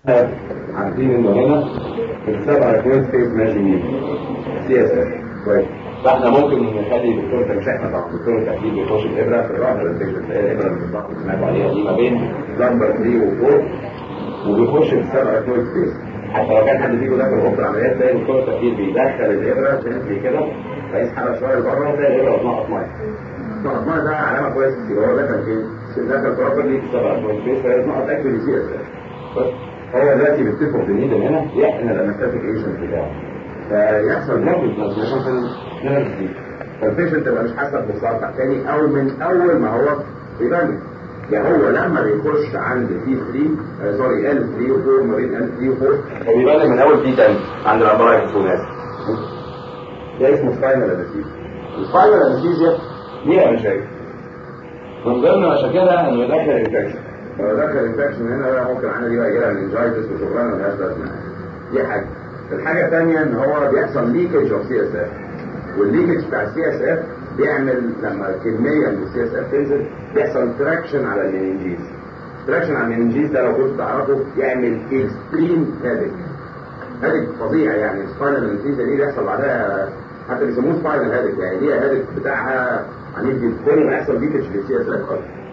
عارفين انه هنا السبعة كويس فيس ماشي مين سي اس اف كويس فاحنا ممكن نخلي دكتور تمشيحنا طبعا دكتور التحليل بيخش الابره في الرأس الانفكشن تلاقي الابره اللي بالضغط اللي سمعتوا عليها دي ما بين لمبر 3 و4 وبيخش في السبعة كويس فيس حتى لو كان حد فيكم داخل غرفه العمليات تلاقي دكتور التحليل بيدخل الابره تنزل كده فيسحبها شويه لبره وتلاقي الابره بتنقط ميه نقط ميه ده علامه كويسه يبقى هو دخل فين؟ دخل بروبرلي في السبعة كويس فيس فينقط اكشولي سي اس اف هو دلوقتي بيتفقوا بالنيدل هنا يحقن الانستاتيك ايجنت بتاعه فيحصل نقل ترانسميشن في النيرف دي فالبيشنت تبقى مش حاسه ببصار تحتاني او من اول ما هو بيبان يعني هو لما بيخش عند تي 3 سوري ال 3 و4 ما بين ال 3 و4 هو بيبان من اول تي 10 عند الابرايتس والناس ده اسمه سباينال انستيزيا السباينال انستيزيا ليها مشاكل من ضمن مشاكلها انه يدخل انفكشن لو دخل انفكشن هنا بقى ممكن عندي بقى يجيلها منجايتس وشغلانه ملهاش لازمه دي حاجه الحاجه الثانيه ان هو بيحصل ليكج اوف سي اس اف والليكج بتاع السي اس اف بيعمل لما كميه من السي اس اف تنزل بيحصل تراكشن على المننجيز تراكشن على المننجيز ده لو كنت تعرفه يعمل اكستريم هيدك هيدك فظيع يعني سباينال انستيزيا دي بيحصل بعدها حتى بيسموه سباينال هيدك يعني دي هيدك بتاعها عنيف جدا كل ما يحصل ليكج في السي اس اف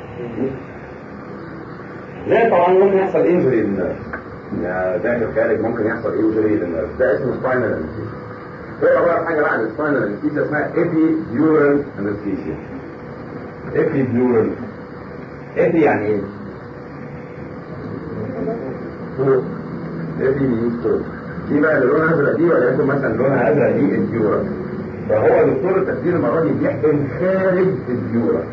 زي طبعا ممكن يحصل انجري للنيرف داخل خارج ممكن يحصل انجري للنيرف ده اسمه سباينال انستيزيا هو بقى حاجه بعد السباينال انستيزيا اسمها ايبي ديورال انستيزيا ايبي ديورال ايبي يعني ايه؟ ايبي means فوق دي بقى اللي لونها ازرق دي ولا انتم مثلا لونها ازرق دي الديورال فهو دكتور التخدير المره دي بيحقن خارج الديورال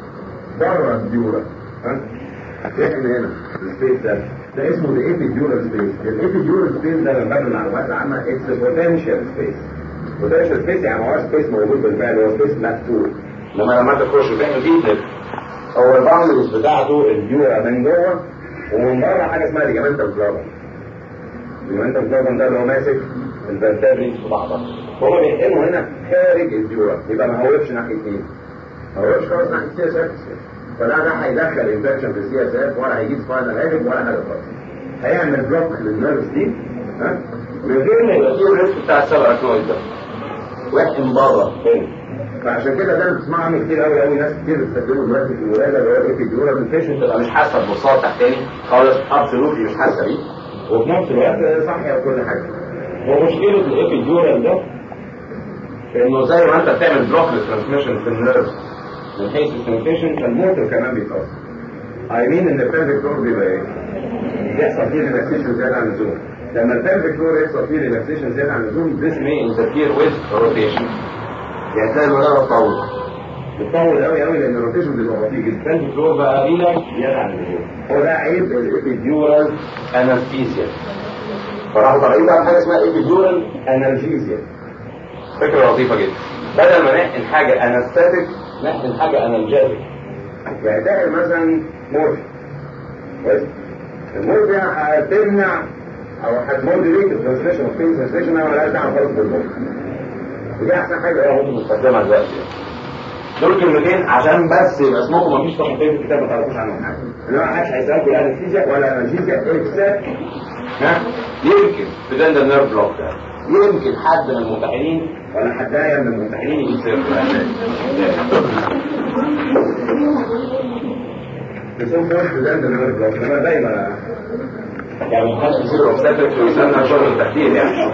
بره الديورال ها احنا هنا السبيس ده ده اسمه the epidural space الابيديورال سبيس ده لما بنعمل معلومات العامة it's a potential space potential space يعني ما هوش سبيس موجود بالفعل هو سبيس مقفول لما لما انت تخش تعمل فيه تلف هو الباوندريز بتاعته الديورا من جوه ومن بره حاجه اسمها ليجامنتال فلابر ليجامنتال فلابر ده اللي هو ماسك الفرتابري في بعضها هو بيحقنه هنا خارج الديورا يبقى ما هوقفش ناحيه مين؟ ما هوقفش خالص ناحيه سي اس اف فلا ده هيدخل انفكشن في السي اس اف ولا هيجيب سباينال هيدك ولا حاجه خالص هيعمل بلوك للنيرفز دي ها من غير ما يبقى فيه الريسك بتاع السبع كنوز ده واحد بره فعشان كده ده بتسمع عنه كتير قوي قوي ناس كتير بتستخدمه دلوقتي في الولاده اللي هو الابيديورال البيشنت تبقى مش حاسه ببساطه تحتاني خالص ابسولوتلي مش حاسه بيه وفي نفس الوقت صاحيه وكل حاجه هو مشكله الابيديورال ده في انه زي ما انت بتعمل بلوك للترانسميشن في النيرفز من حيث السنسيشن فالموتور كمان بيتأثر I mean ان البلفيك فلور بيبقى ايه؟ بيحصل فيه ريلاكسيشن زيادة عن اللزوم لما البلفيك فلور يحصل فيه ريلاكسيشن زيادة عن اللزوم this may interfere with rotation يعني تلاقي الولاده تطول بتطول قوي قوي لان الروتيشن بيبقى بطيء جدا البلفيك فلور بقى ريلاكس زيادة عن اللزوم هو ده عيب الابيديورال انستيزيا فراحوا طالعين بقى حاجه اسمها ايبيديورال انالجيزيا فكره لطيفه جدا بدل ما نحقن حاجه انستاتيك نحقن حاجة انالجيزيك يعني تاخد مثلا مورفي كويس المورفي هتمنع او هتمودريت الترانسليشن اوف بين سنسيشن او مالهاش دعوه خالص بالمورفي ودي احسن حاجه انا ممكن نستخدمها دلوقتي دول كلمتين عشان بس يبقى اسمكم مفيش صفحتين في الكتاب ما تعرفوش عنهم حاجه انما ما حدش هيسالكم لا انستيزيا ولا انالجيزيا اكسبت ها يمكن في ده النيرف بلوك ده يمكن حد من الممتحنين ولا حدايا من الممتحنين يجي سيرة بيسموا فوش في ده النيرف بلوك انما دايما يعني ما حدش يصير اوبستاتريك ويسالنا شغل التحديد يعني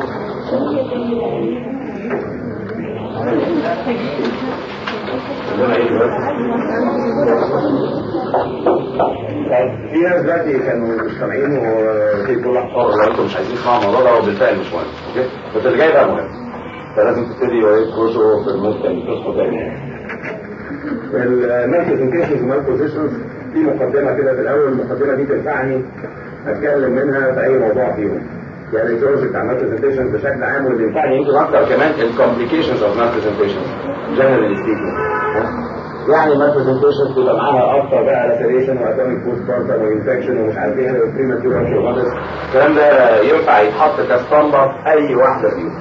في ناس دلوقتي كانوا مش سامعين وفي كل حوار لو انتم مش عايزين تسمعوا الموضوع ده هو بالفعل مش مهم اوكي بس اللي جاي بقى مهم فلازم تبتدي وقت كورسو في الممكن تصحوا تاني يعني المالبرزنتيشنز ومال بوزيشنز في مقدمه كده في الاول المقدمه دي تنفعني اتكلم منها في اي موضوع فيهم يعني الجورج بتاع مالبرزنتيشنز بشكل عام واللي ينفعني يمكن اكتر كمان الكومبليكيشنز اوف مالبرزنتيشنز جنرالي سبيكينج يعني ما برزنتيشن تبقى معاها اكتر بقى لاسيريشن واتوميك بوست بارتر وانفكشن ومش عارف ايه بريماتيور انشورماتس الكلام ده ينفع يتحط كاسطمبه في اي واحده فيهم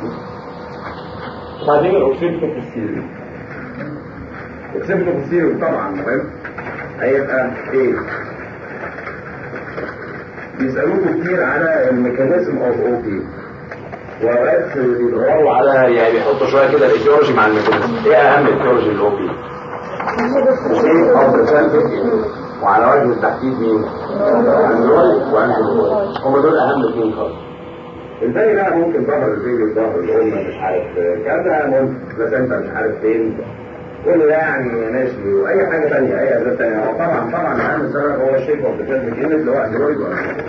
بعدين الاوكسيبتو بوستيريو الاوكسيبتو بوستيريو طبعا مهم هيبقى ايه بيسألوكوا كتير على الميكانيزم اوف او بي وبس بيدوروا على يعني بيحطوا شويه كده الايديولوجي مع الميكانيزم ايه اهم الايديولوجي الاو بي؟ وايه افضل سالفه وعلى وجه التحديد مين؟ اندرويد واندرويد هم دول اهم اثنين خالص الباقي بقى ممكن ظهر الفيديو ظهر الام مش عارف كذا ممكن بلاسنتا مش عارف فين كل ده يعني ماشي واي حاجه ثانيه اي اسباب ثانيه هو طبعا طبعا اهم سبب هو الشيب اوف ذا ايمج اللي هو اندرويد واندرويد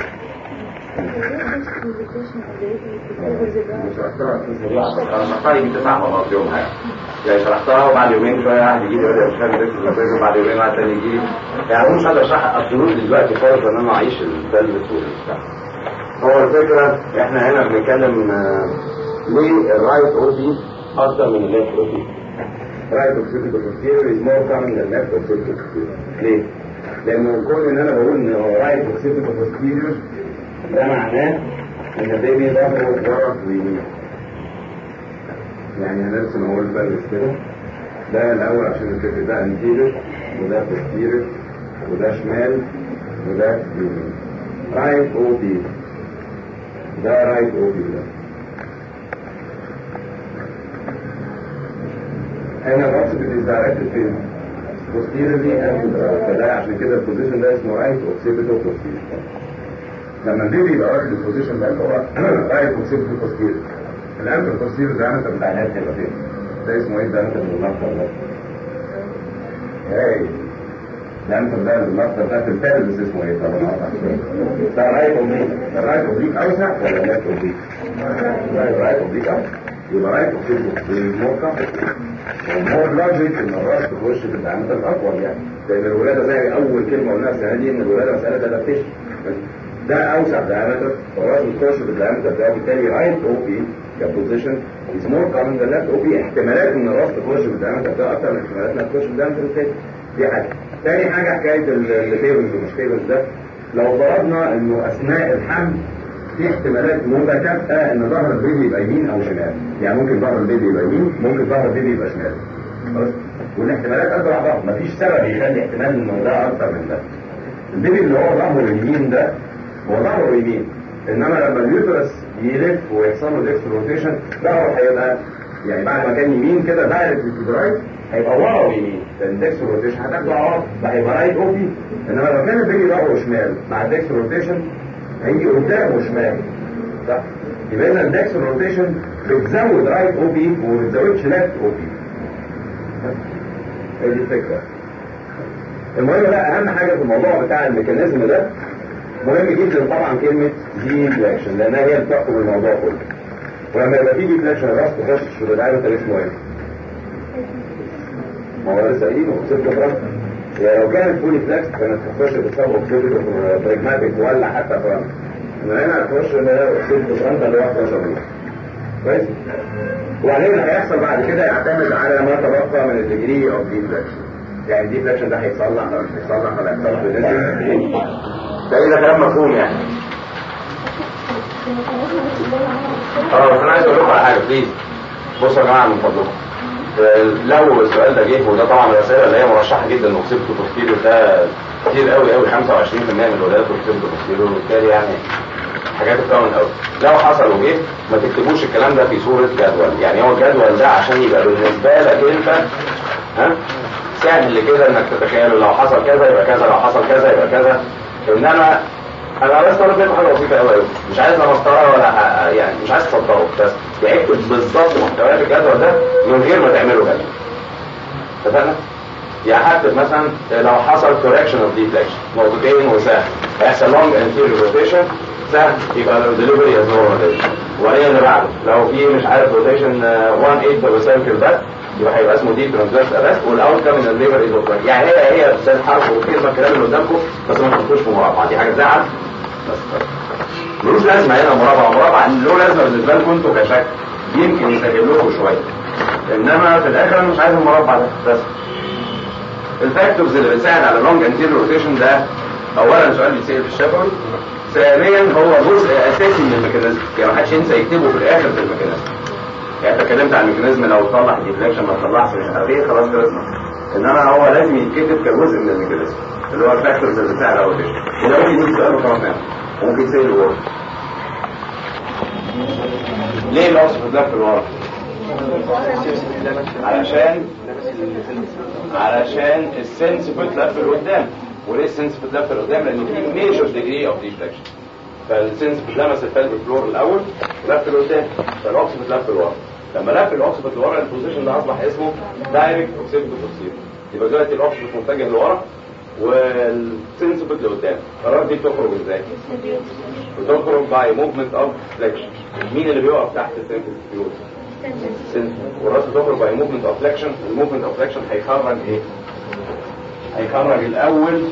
شرحتها يجي تسع مرات يوم حاجه يعني شرحتها وبعد يومين شويه واحد يجي لي يقول لي مش فاهم بس وبعد يومين واحد تاني يجي لي يعني مش قادر اشرحها ابسولوت دلوقتي خالص ان انا اعيش البلد والبتاع هو الفكره احنا هنا بنتكلم ليه الرايت او بي اكتر من الليفت او بي رايت اوكسيديك posterior is more common than left occipital posterior ليه؟ لانه كون ان انا بقول ان هو رايت اوكسيديك posterior ده معناه ان البيبي ظهره اتجرد ويمين يعني هنرسم اهو البلس كده ده الاول عشان نتفق ده انتيريور وده posterior وده شمال وده يمين رايت او بي ده رايت او بي ده هنا الرأس بتدايركت فين؟ posteriorly and فده عشان كده البوزيشن ده اسمه رايت اوكسيبيتو posterior لما البيبي يبقى واخد البوزيشن ده هو رايت اوكسيبيتو posterior الانتر posterior ده انت بتاع الهاد هيبقى فين؟ ده اسمه ايه ده انت بالمقطع ده؟ هاي ده انت ده المقطع ده في الثالث اسمه ايه طبعا ده رايت اوبليك ده رايت اوبليك اوسع ولا ليفت اوبليك؟ رايت اوبليك اوسع يبقى رايت اوكسيبيتو بالموقع ومور لوجيك ان الراس تخش في الدعامة الاطول يعني لان الولاده زي اول كلمه قلناها السنه دي ان الولاده مساله ادابتيشن ده اوسع دايمتر فالراس بتخش في الدايمتر ده وبالتالي رايت او بي كبوزيشن از مور كومن ذان ليفت او بي احتمالات ان الراس تخش في الدايمتر ده اكتر من احتمالات انها تخش في الدايمتر الثاني دي حاجه تاني حاجه حكايه التيبلز ومش تيبلز ده لو فرضنا انه اثناء الحمل في احتمالات متكافئه ان ظهر البيبي يبقى يمين او شمال يعني ممكن ظهر البيبي يبقى يمين ممكن ظهر البيبي يبقى شمال خلاص والاحتمالات قد بعضها مفيش سبب يخلي احتمال انه ده اكتر من ده البيبي اللي هو ظهره اليمين ده هو ظهره يمين انما لما اليوترس يلف ويحصل له الاكس روتيشن ظهره هيبقى يعني بعد ما كان يمين كده دايركت تو رايت هيبقى ورا ويمين لان الدكس روتيشن هتاخده ورا فهيبقى رايت اوبي انما لو كان البيبي ظهره شمال مع الدكس روتيشن هيجي قدام وشمال صح يبقى اذا الدكس روتيشن بتزود رايت او بي وما بتزودش ليفت او بي هي دي الفكره المهم بقى اهم حاجه في الموضوع بتاع الميكانيزم ده مهم جدا طبعا كلمه دي فلاكشن لانها هي اللي بتحكم الموضوع كله ولما يبقى في دي فلاكشن الراس تخش في الدايره ده اسمه ايه؟ ما هو لسه قايلينه سيبك فرنسا يعني لو كانت فولي فلاكس كانت هتخش بسبب اوكسيديو براجماتيك ولا حتى فرنسا انما هنا هتخش اوكسيديو فرنسا اللي هو 11 متر كويس وبعدين اللي هيحصل بعد كده يعتمد على ما تبقى من الديجري اوف دي فلاكشن يعني دي فلاكشن ده هيتصلح ولا مش هيتصلح ولا هيتصلح بنسبه ده اذا كلام مفهوم يعني اه بس انا عايز اقول لكم على حاجه بليز بصوا يا جماعه من فضلكم لو السؤال ده جه وده طبعا الرسائل اللي هي مرشحه جدا وكسبته تفكيره ده كتير قوي قوي 25% من الولادات وكسبته تفكيره وبالتالي يعني حاجات بتكون قوي لو حصل وجه ما تكتبوش الكلام ده في صوره جدول يعني هو الجدول ده عشان يبقى بالنسبه لك انت ها سهل كده انك تتخيله لو حصل كذا يبقى كذا لو حصل كذا يبقى كذا انما انا عايز طالب منكم حاجه بسيطه قوي قوي مش عايز لا مسطره ولا يعني مش عايز تصدره بس اكتب بالظبط محتويات الجدول ده من غير ما تعملوا جدول اتفقنا؟ يعني هكتب مثلا لو حصل كوركشن اوف ديفليكشن نقطتين وسهل هيحصل لونج انتيريور روتيشن سهل يبقى الدليفري از نورمال وبعدين اللي بعده لو في مش عارف روتيشن 1 8 سيركل بس يبقى هيبقى اسمه دي ترانزفيرس ارست والاوت كام من الليفر از يعني هي هي زي الحرف والكلمه الكلام اللي قدامكم بس ما تحطوش في مربع دي حاجه تزعل بس ملوش لازمه هنا مربع مربع له لازمه بالنسبه لكم انتوا كشكل يمكن يسهل لكم شويه انما في الاخر انا مش عايز المربع ده بس الفاكتورز اللي بتساعد على لونج انتيريور روتيشن ده اولا سؤال بيتسال في الشفوي ثانيا هو جزء اساسي من الميكانيزم يعني ما حدش ينسى يكتبه في الاخر في الميكانيزم يعني انت اتكلمت عن الميكانيزم لو تصلح ديفليكشن ما تصلحش مش عارف ايه خلاص خلصنا انما هو لازم يتكتب كجزء من الميكانيزم اللي هو الفاكتورز اللي بتساعد على الروتيشن وده ممكن يجي سؤال كمان ممكن تسيب الورم ليه الاوكسفورد لف لورا؟ علشان علشان السنس بتلف لقدام وليه السنس بتلف لقدام لان في ميجر ديجري اوف ديفليكشن فالسنس بتلمس الفالف فلور الاول ولف لقدام فالاوكس بتلف لورا لما لف الاوكس لورا البوزيشن ده اصبح اسمه دايركت اوكسيد بوستير يبقى دلوقتي الاوكس متجه لورا والسنس بت لقدام القرار دي بتخرج ازاي؟ بتخرج باي موفمنت اوف فليكشن مين اللي بيقف تحت السنس فيوز؟ والراس بتخرج باي موفمنت اوف فليكشن الموفمنت اوف فليكشن هيخرج ايه؟ هيخرج الاول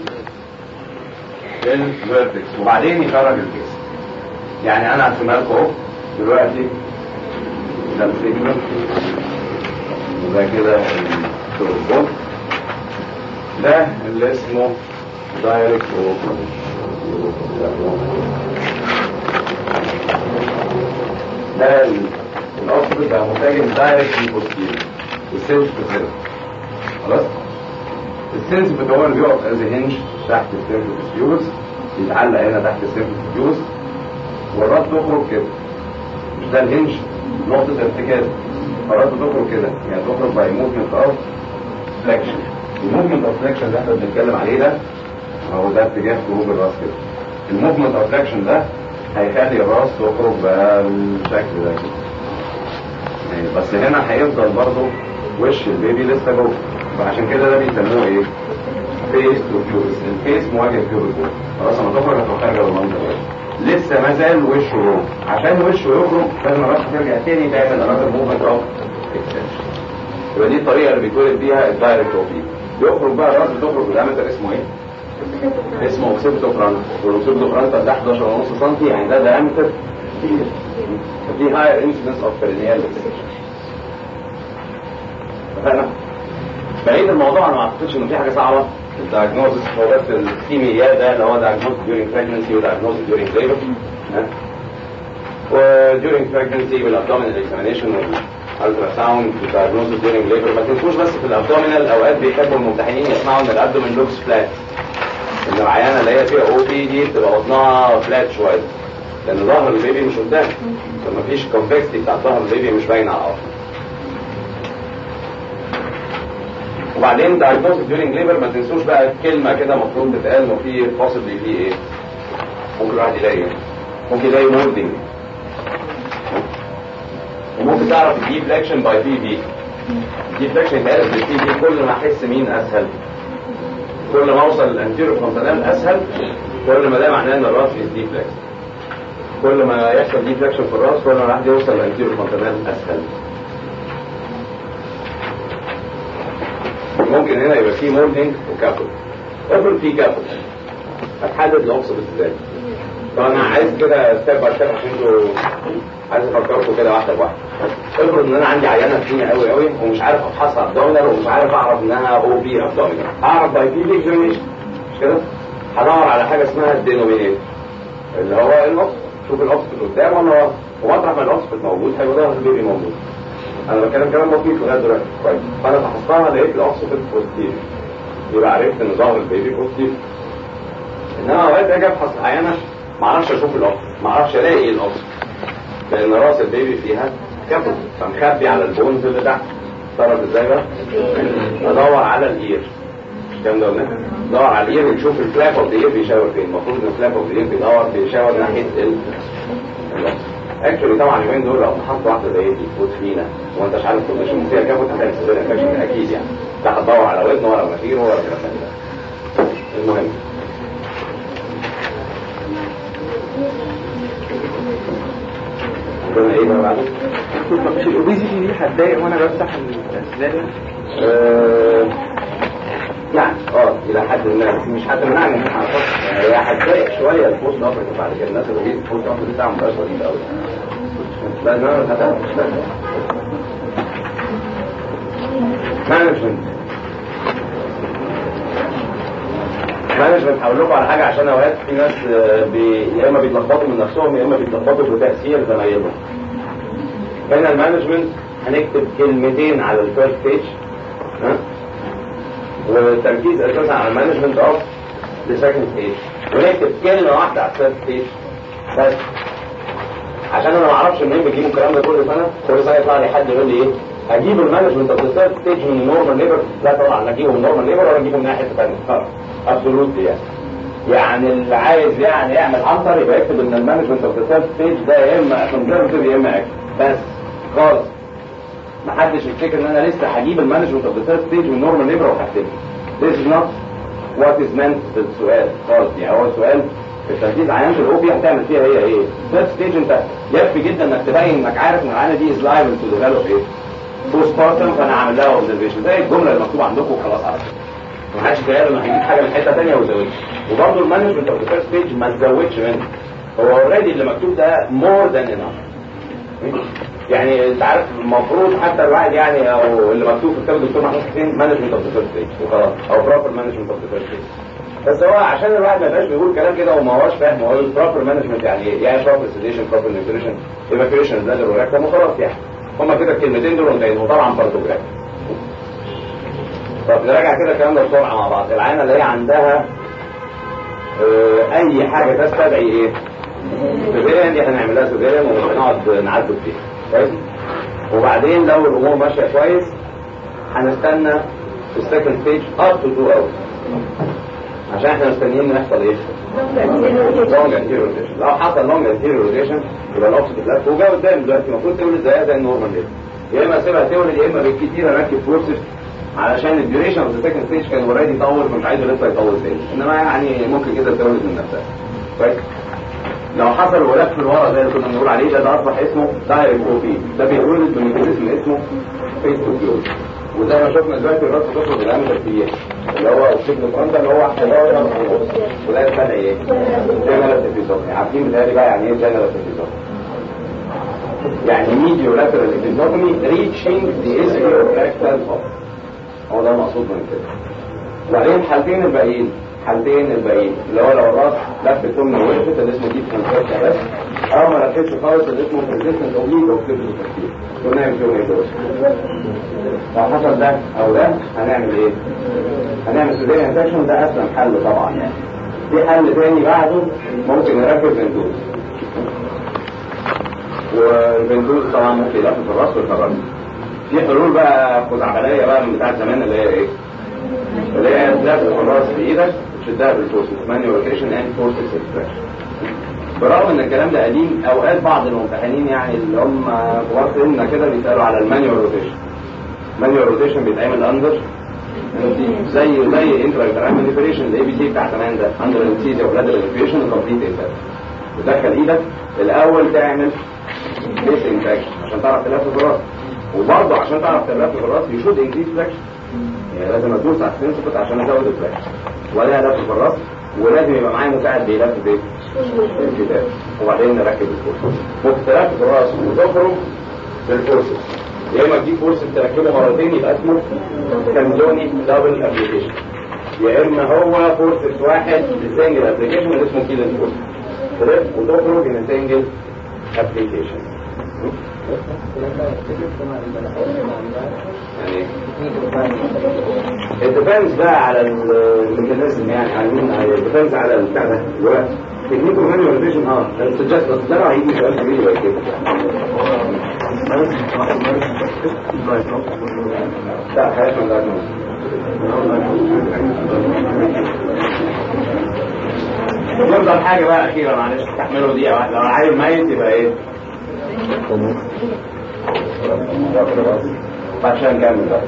الفيرتكس وبعدين يخرج البيس يعني انا هرسمها لكم اهو دلوقتي ده السيجنال وده كده التروبون ده اللي اسمه دايركت ده الاوبجكت ده متجه دايركت للبوستيريور والسيلز بتزيد خلاص السنس بتاعه اللي بيقف از هنج تحت السيرفس يتعلق هنا تحت السيرفس والراس تخرج كده مش ده الهنج نقطة ارتكاز الراس تخرج كده يعني تخرج باي موفمنت اوف فليكشن الموفمنت اوف فليكشن اللي احنا بنتكلم عليه ده هو ده اتجاه خروج الراس كده الموفمنت اوف فليكشن ده هيخلي الراس تخرج بالشكل ده كده يعني بس هنا هيفضل برضه وش البيبي لسه جوه فعشان كده ده بيسموه ايه؟ فيس تو فيوز الفيس مواجه فيوز خلاص انا تخرج هتخرج بالمنظر ده لسه ما زال وشه جوه عشان وشه يخرج لازم الراس ترجع تاني تعمل انذر موفمنت اوف اكستنشن يبقى دي الطريقه اللي بيتولد بيها الدايركت اوبليك يخرج بقى الراس بتخرج بالامتر اسمه ايه؟ اسمه اوكسيبتو فرانت والاوكسيبتو فرانت ده 11 ونص سم يعني ده دايمتر كبير في هاير انسيدنس اوف بيرينيال اتفقنا؟ بعيد الموضوع انا ما اعتقدش ان في حاجه صعبه الدايجنوزس هو بس الكيمياء ده اللي هو دايجنوز ديورينج بريجنسي ودايجنوز ديورينج ليبر وديورينج بريجنسي بالابدومينال اكزامينشن والالترا ساوند والدايجنوز ديورينج ليبر ما تنسوش بس في الابدومينال اوقات بيحبوا الممتحنين يسمعوا ان الابدومين لوكس فلات ان العيانه اللي هي فيها او بي دي بتبقى بطنها فلات شويه لان ظهر البيبي مش قدام فما فيش كونفكستي بتاع ظهر البيبي مش باين على الارض وبعدين diagnosis during labor ما تنسوش بقى كلمة كده المفروض تتقال انه في possibly في ايه ممكن الواحد يلاقي ايه ممكن يلاقي molding وممكن تعرف deflection by في في deflection يتعرف بالفي في كل ما احس مين اسهل كل ما اوصل للانتيريور فونتانال اسهل كل ما ده معناه ان الراس is deflex كل ما يحصل deflection في الراس كل ما الواحد يوصل للانتيريور فونتانال اسهل ممكن هنا يبقى فيه مولدنج وكابل افرض في كابل هتحدد الاوبسط ازاي طب انا عايز كده ستيب باي ستيب عشان انتوا عايز افكركم كده واحده بواحده افرض ان انا عندي عيانه تخينه قوي قوي ومش عارف افحصها ابدومينال ومش عارف اعرف انها او بي ابدومينال اعرف باي بي اكزامينشن مش كده هدور على حاجه اسمها الدينومينيتور اللي هو الاوبسط شوف الاوبسط قدام ولا ورا ومطرح ما الاوبسط موجود هيبقى ظهر البيبي موجود انا بتكلم كلام بسيط لغايه دلوقتي كويس فانا فحصتها لقيت الاوكسيد بوزيتيف يبقى عرفت ان ظهر البيبي بوزيتيف انما اوقات اجي افحص عيانه ما اعرفش اشوف الاوكسيد ما اعرفش الاقي الاوكسيد لان راس البيبي فيها كابل فمخبي على البونز اللي تحت تعرف ازاي بقى؟ ادور على الاير الكلام ده قلنا ندور على الاير ونشوف الفلاب اوف الاير بيشاور فين المفروض ان الفلاب اوف الاير بيدور بيشاور ناحيه ال اكشولي طبعا اليومين دول لو فحصت واحده زي دي فوت فينا وانت مش عارف كونديشن فيها كام هتلاقي سيزير انفكشن اكيد يعني لا هتدور على ودنه ولا مناخيره ولا الكلام ده المهم قلنا ايه بقى بعده؟ مش الاوبيزيتي دي هتضايق وانا بفتح الاسئله آه، يعني اه الى حد ما بس مش حد منعني من الحركات هي هتضايق شويه البوست افريقيا بعد كده الناس اللي بيجي البوست افريقيا بتاعهم مبقاش لطيف قوي لازم انا هتعرف مانجمنت مانجمنت هقول لكم على حاجه عشان اوقات في ناس آه، بي... يا اما بيتلخبطوا من نفسهم يا اما بيتلخبطوا بتاثير زمايلهم هنا المانجمنت هنكتب كلمتين على الفيرست بيج ها والتركيز اساسا على المانجمنت اوف ذا سكند ستيج ونكتب كلمه واحده على الثيرد ستيج بس عشان انا ما اعرفش منين بيجيبوا الكلام ده كل سنه كل سنه يطلع لي حد يقول لي ايه اجيب المانجمنت اوف ذا ستيج من النورمال ليبر لا طبعا لا اجيبه من النورمال ليبر ولا اجيبه من ناحيه ثانيه خلاص ابسولوتلي يعني يعني اللي عايز يعني يعمل عنتر يبقى يكتب ان المانجمنت اوف ذا ستيج ده يا اما كونزرفتيف يا اما اكتف بس خالص ما حدش يفتكر ان انا لسه هجيب المانجمنت اوف ذا ستيج من النورمال ليبر وهكتبه This is not what is meant في السؤال خالص يعني هو السؤال في التركيز عينة الاوبيا هتعمل فيها هي ايه؟ ثيرد ستيج انت يكفي جدا انك تبين انك عارف ان العينه دي از لايبل تو ديفلوب ايه؟ بوست بارتم فانا هعمل لها اوبزرفيشن زي الجمله اللي مكتوبه عندكم وخلاص عرفت ما حدش جاي انه هيجيب حاجه من حته ثانيه ويزودها وبرضه المانجمنت اوف ذا ستيج ما تزودش منه هو اوريدي اللي مكتوب ده مور ذان انف يعني انت عارف المفروض حتى الواحد يعني او اللي مكتوب في كتاب الدكتور محمود حسين مانجمنت اوف ذا ستيج وخلاص او بروبر مانجمنت اوف ذا ستيج بس هو عشان الواحد ما يبقاش بيقول كلام كده وما هوش فاهم هو البروبر مانجمنت يعني ايه؟ يعني بروبر سيديشن بروبر نيوتريشن ايفاكيويشن ده الريكتم وخلاص يعني هما كده الكلمتين دول وانتهينا وطبعا بارتوجراف طب نراجع كده الكلام ده بسرعه مع بعض العينه اللي هي عندها اه اي حاجه تستدعي ايه؟ سيزيريان دي هنعملها سيزيريان وهنقعد نعدل فيها كويس؟ وبعدين لو الامور ماشيه كويس هنستنى في السكند ستيج اب تو 2 اورز عشان احنا مستنيين ان يحصل ايه؟ لونج انتيريور روتيشن لو حصل لونج انتيريور روتيشن يبقى الاوبسيت لف وجا قدام دلوقتي المفروض تولد زيها زي النورمال ليفل يا اما اسيبها تولد يا اما بالكتير اركب فورسز علشان الديوريشن اوف ذا سكند ستيج كان اوريدي يطول فمش عايزه لسه يطول تاني انما يعني ممكن كده تولد من نفسها كويس لو حصل ولف لورا زي اللي كنا بنقول عليه ده ده اصبح اسمه دايركت او بي ده بيتولد بميكانيزم اسمه فيس تو كلوز وزي ما شفنا دلوقتي الراس بتخرج الامن الكبير اللي هو السجن فرندا اللي هو 11 ونص وده يستدعي ايه؟ جنرال ابيزومي عارفين بالتالي بقى يعني ايه جنرال ابيزومي؟ يعني ميديو لاترال ابيزومي ريتشنج ذا اسفير ريكتال هو ده المقصود من كده وبعدين الحالتين الباقيين حالتين الباقيين اللي هو لو الراس لف تمنى وقفت اللي اسمه ديب كونتراكت بس او ما لفتش خالص اللي اسمه ريزيستنت اوبليك او كتب التفكير كنا نعمل فيهم ايه دول لو حصل ده او ده هنعمل ايه؟ هنعمل سيزيريان انفكشن ده اسلم حل طبعا يعني في حل تاني بعده ممكن نركب فندوز والفندوز طبعا ممكن يلف في الراس والفرج في حلول بقى خزعبليه بقى من بتاعت زمان اللي هي ايه؟ اللي هي تلف في الراس بايدك تشدها بالفورسز مانيو روتيشن اند فورسز اكسبريشن برغم ان الكلام ده قديم اوقات بعض الممتحنين يعني اللي هم كبار سننا كده بيسالوا على المانيوال روتيشن المانيوال روتيشن بيتعمل اندر زي زي انترا يوتراين مانيبيوليشن الاي بي سي بتاع زمان ده اندر انستيزيا ولادر انفيوشن كومبليت انتر تدخل ايدك الاول تعمل ديس انفكشن عشان تعرف تلف في الراس وبرضه عشان تعرف تلف في الراس يشود انكريز فلكشن يعني لازم ادوس على السنسبت عشان ازود الفلكشن ولا لف في الراس ولازم يبقى معايا مساعد بيلف بايه؟ الكتاب وبعدين نركب الفورس ممكن تركب الراس وتخرج بالفورسز يا اما تجيب فورس تركبه مرتين يبقى اسمه كانزوني دبل ابلكيشن يا اما هو فورس واحد سنجل ابلكيشن اللي اسمه كيلن فورس تلف وتخرج من سنجل ابلكيشن يعني الديفنس بقى على الميكانيزم يعني على مين الديفنس على البتاع ده الوقت تكنيكال مانيواليزيشن اه سجست بس ده هيجي سؤال كبير زي كده لا حاجه من ده نفضل حاجه بقى اخيره معلش استحملوا دقيقه واحده لو عايز ميت يبقى ايه؟ عشان نكمل بقى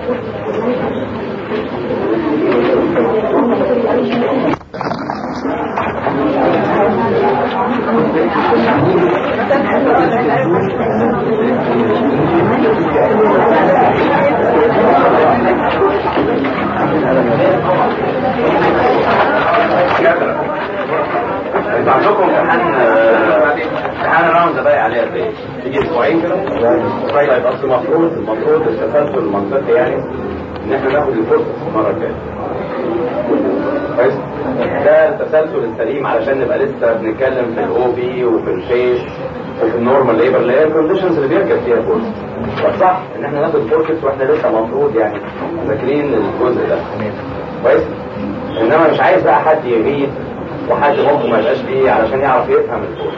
انتوا عندكم امتحان امتحان الراوند باقي عليه قد ايه؟ تيجي اسبوعين كده؟ طيب يبقى اصل المفروض المفروض التسلسل المنطقي يعني ان احنا ناخد الفرصه المره الجايه. كويس؟ ده التسلسل السليم علشان نبقى لسه بنتكلم في الاو بي وفي الشيش وفي النورمال ليبر اللي هي الكونديشنز اللي بيرجع فيها فرصه. فصح ان احنا ناخد فوركس واحنا لسه المفروض يعني ذاكرين الجزء ده. كويس؟ انما مش عايز بقى حد يغيب وحد ممكن ما يبقاش فيه علشان يعرف يفهم الكورس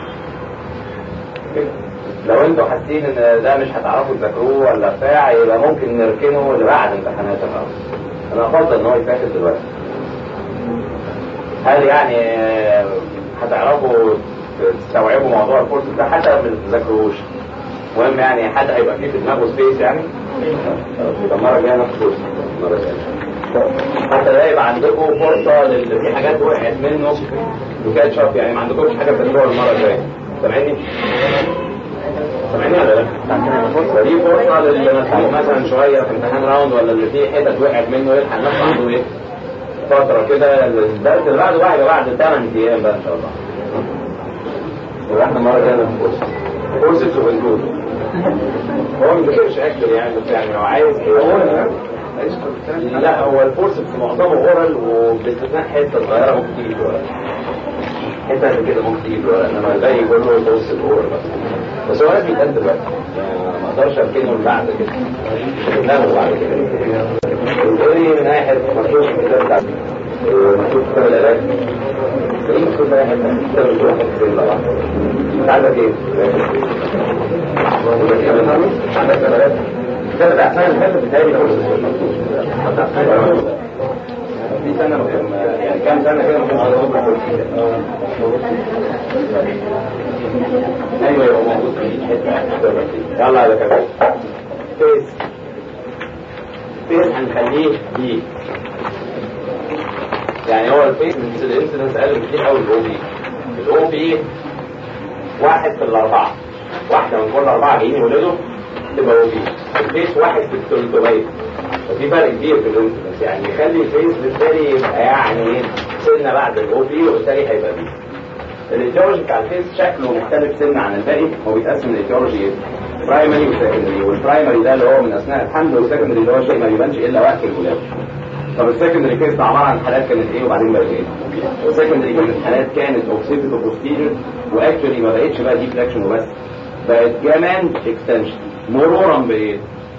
لو انتوا حاسين ان ده مش هتعرفوا تذاكروه ولا بتاع يبقى ممكن نركنه لبعد امتحانات الارض انا افضل ان هو يتاخد دلوقتي هل يعني هتعرفوا تستوعبوا موضوع الكورس ده حتى لو ما تذاكروش المهم يعني حد هيبقى فيه في دماغه سبيس يعني يبقى المره الجايه ناخد كورس المره الجايه حتى ده يبقى عندكم فرصه للي في حاجات وقعت منه وكاتش اب يعني ما عندكمش حاجه تذاكروها المره الجايه سامعني؟ سامعني ولا لا؟ دي فرصه للي مسؤول مثلا شويه في امتحان راوند ولا اللي فيه حتت وقعت منه يلحق نفسه عنده ايه؟ فتره كده الدرس اللي بعده بقى بعد 8 ايام بقى ان شاء الله. يبقى احنا المره الجايه ناخد كورس. كورسز وبنجود. هو ما بيذاكرش اكتر يعني بس يعني لو عايز لا هو الكورس معظمه اورال وباستثناء حته صغيره ممكن تيجي في ورق. حته زي كده ممكن تيجي في ورق انما الباقي كله كورس الاورال بس. بس هو لازم يتقال دلوقتي ما اقدرش اركنه لبعد كده قدامه بعد كده الدوري من اي حته مكتوب في الكتاب بتاع مكتوب في كتاب العلاج ايه مكتوب في اي حته كتاب الجروح في طبعا انت عندك ايه؟ عندك ثمرات الكتاب بتاع السنه اللي فاتت بتهيألي كله في سنة يعني كام سنة كده ممكن ايوه يبقى موجود في حته يلا يا كده فيس فيس هنخليه بي يعني هو الفيس الانسيدنس اقل بكتير قوي الاو بي الاو بي واحد في الاربعه واحده من كل اربعه جايين يولدوا تبقى او بي الفيس واحد في ال 300 ففي فرق كبير في الانسيدنس يعني يخلي الفيس بالتالي يبقى يعني سنه بعد الاو بي وبالتالي هيبقى بي الايديولوجي بتاع الفيس شكله مختلف سنة عن الباقي هو بيتقسم الايديولوجي برايمري وسكندري والبرايمري ده اللي هو من اثناء الحمل والسكندري اللي هو شيء ما بيبانش الا وقت الولاده طب السكندري كيس عباره عن حالات كانت ايه وبعدين بقت ايه؟ السكندري كانت حالات كانت اوكسيبتو بوستيريور واكشولي ما بقتش بقى ديفليكشن وبس بقت كمان اكستنشن مرورا بايه؟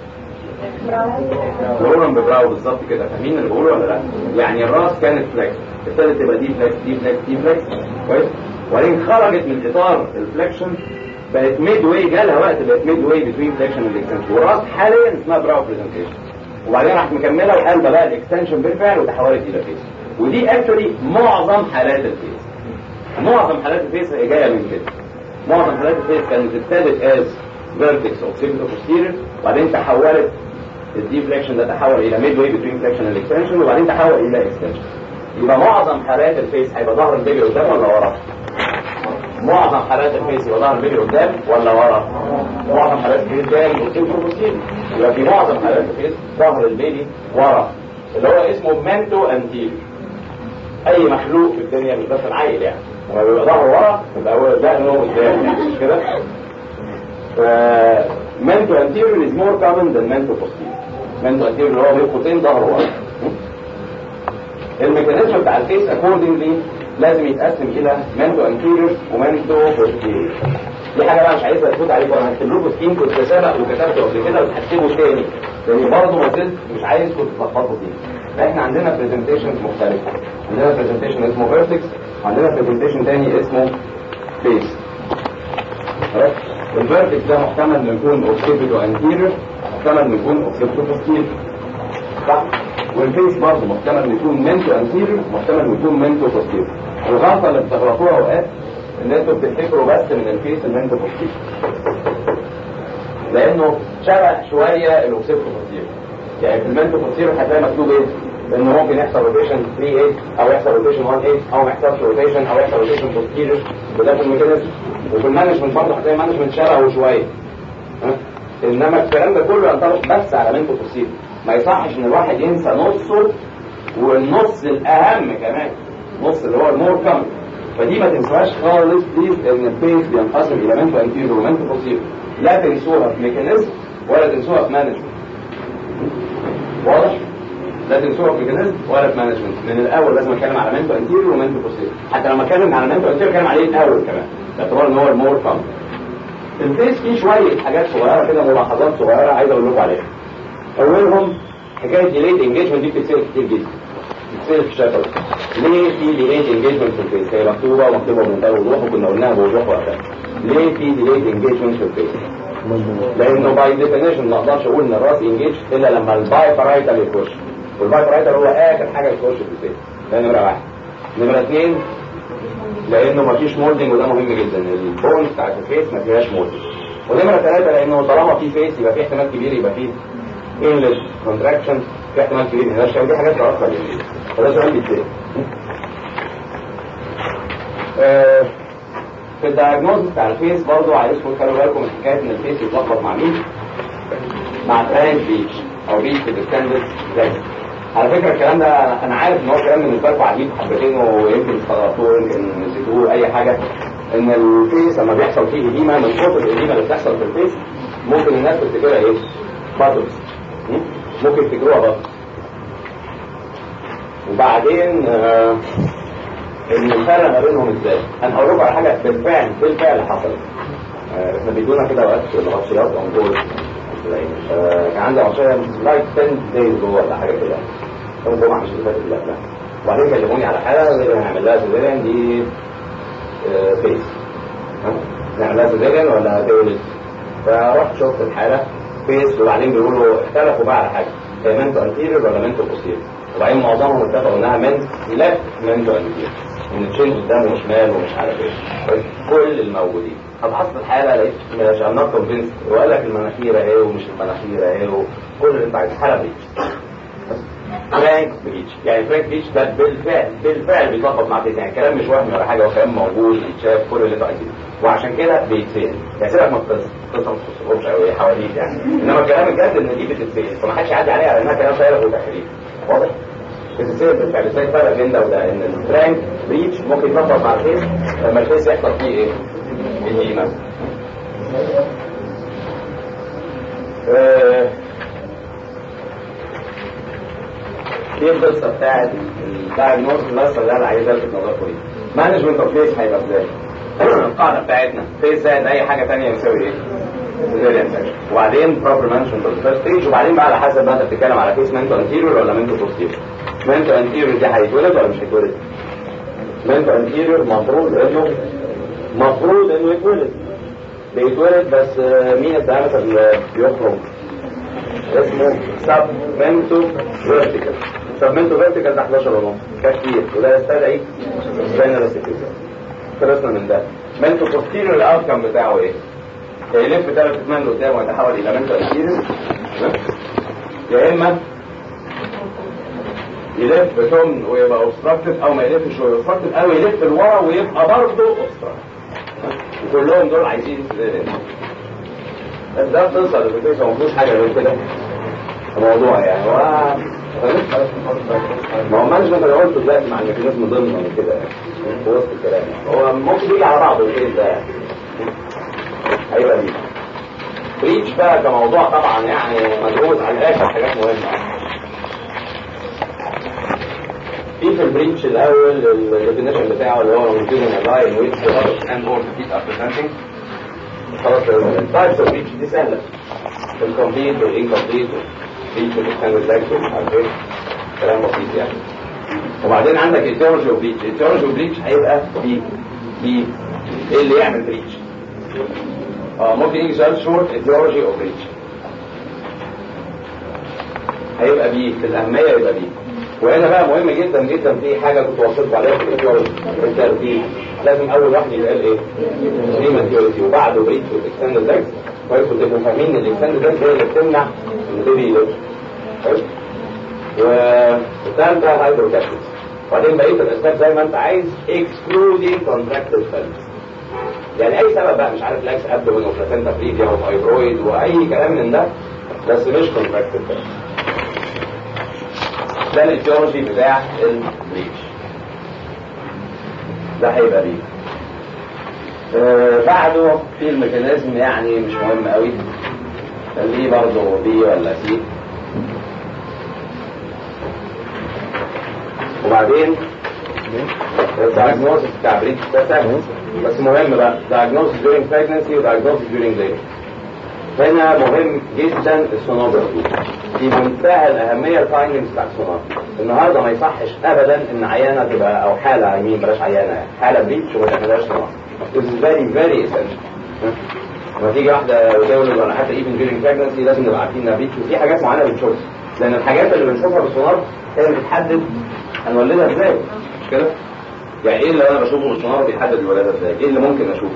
مرورا ببراو بالظبط كده فاهمين اللي بقوله ولا لا؟ يعني الراس كانت فليكس ابتدت تبقى دي فليكس دي فليكس دي فليكس كويس؟ وبعدين خرجت من اطار الفليكشن بقت ميد واي جالها وقت بقت ميد واي بتوين فليكشن والاكستنشن والراس حاليا اسمها براو برزنتيشن وبعدين راحت مكمله وقلبه بقى الاكستنشن بالفعل وتحولت الى فيس ودي اكشولي معظم حالات الفيس معظم حالات الفيس هي جايه من كده معظم حالات الفيس كانت ابتدت از فيرتكس اوف سيجنو بوستيريور وبعدين تحولت الديفليكشن ده تحول الى ميد واي بتوين فليكشن والاكستنشن وبعدين تحول الى اكستنشن يبقى معظم حالات الفيس هيبقى ظهر البيبي قدام ولا ورا؟ معظم حالات الفيس يبقى ظهر البيبي قدام ولا ورا؟ معظم حالات الفيس جاي بوستيريور يبقى في معظم حالات الفيس ظهر البيبي ورا اللي هو اسمه منتو انتيريور اي مخلوق في الدنيا مش بس العيل يعني لما بيبقى ظهره ورا يبقى هو ده اللي هو قدام يعني مش كده؟ منتو انتيريور is more common than منتو posterior منتو انتيريور اللي هو بين قوسين ظهره ورا الميكانيزم بتاع الفيس اكوردنجلي لازم يتقسم الى منتو انتيريور ومنتو بوستيريور دي حاجه بقى مش عايز افوت عليكم انا هكتب لكم سكين كنت سابق وكتبته قبل كده بس هكتبه تاني لان برضه ما زلت مش عايزكم تتلخبطوا فيه احنا عندنا برزنتيشنز مختلفه عندنا برزنتيشن اسمه فيرتكس وعندنا برزنتيشن تاني اسمه فيس الفيرتكس ده محتمل انه يكون اوكسيبيتو انتيريور محتمل انه يكون اوكسيبيتو بوستيريور صح والفيس برضه محتمل انه يكون منتو انتيريور محتمل انه يكون منتو بوستيريور الغلطه اللي بتغلطوها اوقات ان انتوا بتفتكروا بس من الفيس المنتو بوستيريور لانه شبه شويه الاوكسيبتو بوستيريور يعني في المنتو بوستيريور هتلاقي مكتوب ايه؟ انه ممكن يحصل روتيشن 3 8 او يحصل روتيشن 1 8 او ما يحصلش روتيشن او يحصل روتيشن بوستيريور وده في الميكانيزم وفي المانجمنت برضه هتلاقي مانجمنت شبهه شويه ها؟ انما الكلام ده كله ينطبق بس على منتو بوستيريور ما يصحش ان الواحد ينسى نصه والنص الاهم كمان نص اللي هو المور كم فدي ما تنسوهاش خالص بليز ان الفيس بينقسم الى منتو انتيريور ومنتو بوستيريور لا تنسوها في ميكانيزم ولا تنسوها في مانجمنت واضح؟ لا تنسوها في ميكانيزم ولا في مانجمنت من الاول لازم اتكلم على منتو انتيريور ومنتو بوستيريور حتى لما اتكلم على منتو انتيريور اتكلم عليه الاول كمان باعتبار ان هو المور كم الفيس فيه شويه حاجات صغيره كده ملاحظات صغيره عايز اقول لكم عليها اولهم حكايه ديليت انجيجمنت دي بتتصير كتير جدا سيلف شاتل ليه في ديليت انجيجمنت في الفيس هي مكتوبه ومكتوبه بمنتهى الوضوح وكنا قلناها بوضوح وقتها ليه في ديليت انجيجمنت في الفيس لانه باي ديفينيشن ما اقدرش اقول ان الراس انجيج الا لما الباي بارايتال يخش والباي بارايتال هو اخر حاجه يخش في الفيس ده نمره واحد نمره اثنين لانه ما فيش مولدنج وده مهم جدا البون بتاعت الفيس ما فيهاش مولدنج ونمره ثلاثه لانه طالما في فيس يبقى في احتمال كبير يبقى في انلت كونتراكشن في احتمال كبير انرشيا ودي حاجات اكتر يعني فده سؤال بيتسال آه، في الدايجنوز بتاع الفيس برضه عايزكم تخلوا بالكم من حكايه ان الفيس يتلخبط مع مين؟ مع ترانك بيتش او بيتش ديستندد زي على فكره الكلام ده انا عارف ان هو كلام بالنسبه لكم عجيب حبتين ويمكن استغربتوه يمكن نسيتوه اي حاجه ان الفيس لما بيحصل فيه هديمه من كتر الهديمه اللي بتحصل في الفيس ممكن الناس تفتكرها ايه؟ باتوس ممكن يفتكروها باتوس وبعدين آه ان الفرق ما بينهم ازاي؟ انا هقول لكم على حاجه بالفعل بالفعل حصلت آه، احنا بيدونا كده وقت الغطشيات انجول آه، كان عندي غطشيه لايك 10 دايز جوه ولا حاجه كده يوم الجمعه مش اللي فاتت لا لا وبعدين كلموني على حاله زي هنعمل لها سيزيريان دي آه، فيس ها؟ نعمل لها سيزيريان ولا تولد فرحت شفت الحاله فيس وبعدين بيقولوا اختلفوا بقى على حاجه هي منتو انتيريور ولا منتو بوستيريور وبعدين معظمهم اتفقوا انها من لا منتو انتيريور ان تشيل قدام وشمال ومش عارف ايه كل الموجودين فبحثت الحاله لقيت مش ام نوت كونفينس وقال لك المناخير اهي ومش المناخير اهي وكل اللي انت عايزه حاله بريتش فرانك بريتش يعني فرانك بريتش ده بالفعل بالفعل بيتلخبط مع فيس يعني الكلام مش وهمي ولا حاجه هو كلام موجود بيتشاف كل اللي انتوا عايزينه وعشان كده بيتسال يعني سيبك من القصه القصه ما تخصكمش قوي حواليك يعني انما الكلام الجد ان دي بتتسال فما حدش يعدي عليها على انها كلام فارغ وتحريف واضح؟ بتتسال بالفعل ازاي الفرق بين ده وده ان الفرانك بريتش ممكن يتلخبط مع الفيس لما الفيس يحصل فيه ايه؟ الهيمه آه، دي القصه بتاعت الدايجنوز القصه اللي انا عايز الفت نظركم ليها مانجمنت اوف فيس هيبقى ازاي؟ القاعده بتاعتنا فيس زائد اي حاجه ثانيه يساوي ايه؟ cesarean section. وبعدين proper management of the first stage وبعدين بقى على حسب ما انت بتتكلم على فيس منتو انتيريور ولا منتو بوستيريور منتو انتيريور دي هيتولد ولا مش هيتولد؟ منتو انتيريور المفروض انه المفروض انه يتولد بيتولد بس آه، مين الدايمتر اللي بيخرج اسمه سب منتو فيرتيكال سب منتو فيرتيكال ده 11 ونص كتير وده يستدعي سباينال خلصنا من ده منتو بوستيريور الاوتكم بتاعه ايه؟ يا يلف ثلاث اثمان لقدام ويتحول الى منتو انتيريور يا اما يلف تمن ويبقى اوبستراكتيف او ما يلفش ويبقى اوبستراكتيف او يلف لورا ويبقى برضه اوبستراكتيف وكلهم دول عايزين سيزيريان بس ده قصه اللي في ما فيهوش حاجه غير كده الموضوع يعني هو ما هو مانجمنت اللي قلته دلوقتي مع الميكانيزم ضمن من كده يعني في وسط الكلام يعني. هو ممكن يجي على بعضه الكيس ده يعني هيبقى دي بريتش بقى كموضوع طبعا يعني مدروس على الاخر حاجات مهمه في في البريتش الاول الديفينيشن بتاعه اللي هو موجود ان لاين ويتش رابط اند اور فيت ار بريزنتنج خلاص التايبس اوف بريتش دي سهله الكومبليت والانكومبليت بريتش والاكستندد لاكس ومش عارف ايه كلام بسيط يعني وبعدين عندك التيولوجي اوف بريتش التيولوجي اوف بريتش هيبقى في في ايه اللي يعمل بريتش اه ممكن يجي سؤال شورت التيولوجي اوف بريتش هيبقى بيه في الاهميه يبقى بيه وهنا بقى مهم جدا جدا في حاجه كنت وصلت عليها في التيولوجي الترتيب لازم اول واحد يبقى ايه؟ بريماتيورتي وبعده بريتش والاكستندد لاكس كويس وتبقوا فاهمين ان الاكستندد لاكس هي اللي بتمنع ان البيبي يلف كويس والثالثه هايدروكابسيس وبعدين بقيه الاسباب زي ما انت عايز اكسكلودينج كونتراكتد فالس يعني اي سبب بقى مش عارف لاكس ابدومين وبلاسنتا بريفيا وفايبرويد واي كلام من ده بس مش كونتراكتد فالس ده الاتيولوجي بتاع البريتش ده هيبقى بيه آه بعده في الميكانيزم يعني مش مهم قوي خليه برضه بي ولا سي وبعدين الدايجنوستس بتاع بريتش ده سهل بس مهم بقى diagnosis during pregnancy و diagnosis during labor هنا مهم جدا السونوجرافي في منتهى الاهميه الفايندنجز بتاع السونار النهارده ما يصحش ابدا ان عيانه تبقى او حاله يمين بلاش عيانه يعني حاله بريتش وما تعملهاش سونار This is very very essential لما تيجي واحده تولد ولا حتى ايفن during pregnancy لازم نبقى عارفين انها بريتش وفي حاجات معينه بنشوفها لان الحاجات اللي بنشوفها بالسونار هي اللي بتحدد هنولدها ازاي مش كده؟ يعني ايه اللي انا بشوفه بالسونار بيحدد الولاده ازاي؟ ايه اللي ممكن اشوفه؟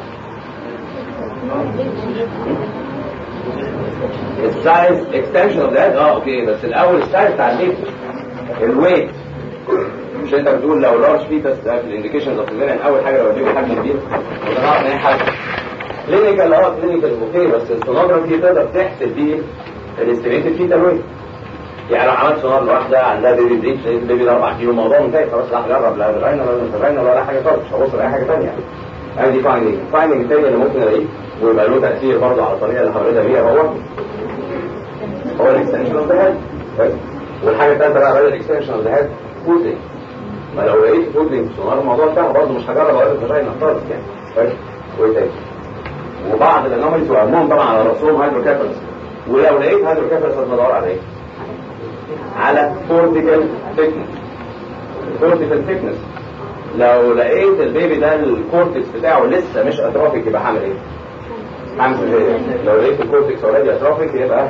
السايز اكستنشن اوف ذات اه اوكي بس الاول السايز بتاع البيت الويت مش انت بتقول لو لارج فيتس ده في الانديكيشنز اوف اول حاجه لو اديله حجم كبير وده نعرف ان هي حاجه كلينيكال اه كلينيكال اوكي بس السونوجرافي تقدر تحسب بيه الاستيميتد فيتال ويت يعني لو عملت سونار لواحده عندها بيبي بريتش لقيت البيبي ده 4 كيلو الموضوع منتهي خلاص لا هجرب لا فاجينا ولا فاجينا ولا حاجه خالص مش هبص لاي حاجه ثانيه يعني دي فايندنج الفايندنج الثاني اللي ممكن الاقيه ويبقى له تاثير برضه على الطريقه اللي حضرتها بيها هو هو الاكستنشن اوف ذا هيد والحاجه الثالثه بقى بدل الاكستنشن اوف ذا هيد فوتنج ما لو لقيت فوتنج سونار الموضوع انتهى برضه مش هجرب اقول الفاجينا خالص يعني كويس وايه تاني وبعض الانوماليز وهمهم طبعا على راسهم هيدروكافلس ولو لقيت هيدروكافلس لازم ادور على ايه؟ على كورتيكال ثيكنس كورتيكال ثيكنس لو لقيت البيبي ده الكورتكس بتاعه لسه مش اترافيك يبقى هعمل ايه؟ هعمل ايه؟ لو لقيت الكورتكس اوريدي اترافيك يبقى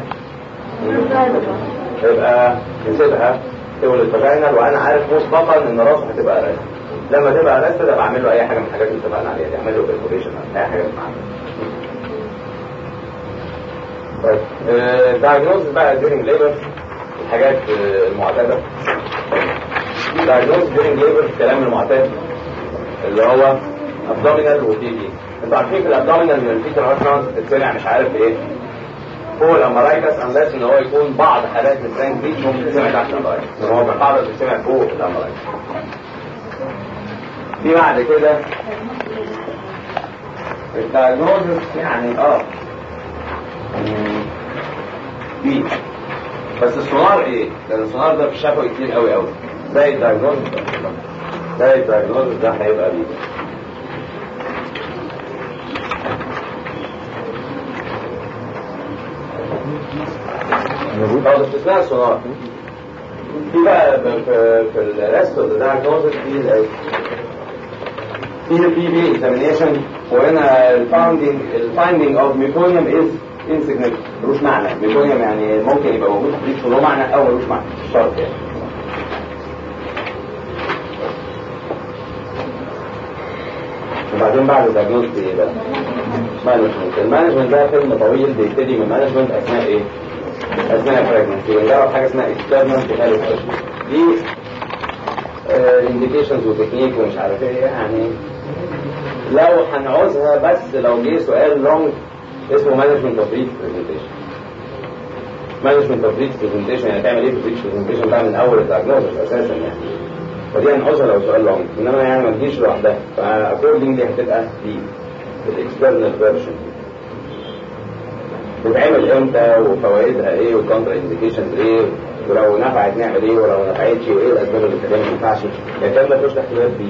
يبقى نسيبها تولد فاجينال وانا عارف مسبقا ان راسه هتبقى راسه لما تبقى راسه ده بعمل له اي حاجه من الحاجات اللي اتفقنا عليها دي اعمل له بالكوريشن اي حاجه معاها طيب دايجنوز بقى during ليبر الحاجات المعتادة دايجنوز during ليبر الكلام المعتاد اللي هو ابدومينال وتي بي انتوا عارفين في الابدومينال من الفيتر هارترانس بتتسمع مش عارف ايه فوق الامرايكس انلس ان هو يكون بعض حالات الفرانك بيتش ممكن تتسمع تحت الامرايكس ان هو بالقاعده بتتسمع فوق الامرايكس في بعد كده الدايجنوز يعني اه بي بس السونار ايه؟ لان السونار ده في شفوي كتير قوي قوي زي الدايجنوز زي الدايجنوز ده هيبقى بيه اه بس اسمها السونار في بقى في في الريست اوف ذا دايجنوز في في البي بي اكزامينيشن وهنا الفاوندنج الفايندنج اوف ميكونيوم از insignificant ملوش معنى ميكونيوم يعني ممكن يبقى موجود في الريتش له معنى او ملوش معنى مش شرط يعني وبعدين بعد الدايجنوز ايه بقى؟ مانجمنت المانجمنت ده فيلم طويل بيبتدي من مانجمنت اثناء ايه؟ اثناء البريجنسي بنجرب حاجه اسمها اكسترنال ديفلوبمنت دي انديكيشنز وتكنيك ومش عارف ايه يعني لو هنعوزها بس لو جه سؤال لونج اسمه مانجمنت اوف بريف برزنتيشن مانجمنت اوف بريف برزنتيشن يعني تعمل ايه في البريف برزنتيشن بقى من اول الدايجنوستس اساسا يعني فدي هنعوزها لو سؤال لونج انما يعني ما تجيش لوحدها فاكوردنجلي هتبقى دي الاكسترنال فيرجن بتتعمل امتى وفوائدها ايه والكونترا انديكيشنز ايه ولو نفعت نعمل ايه ولو ما نفعتش وايه الاسباب اللي بتخليها ما تنفعش يعني الكلام ده ملوش تحت بيه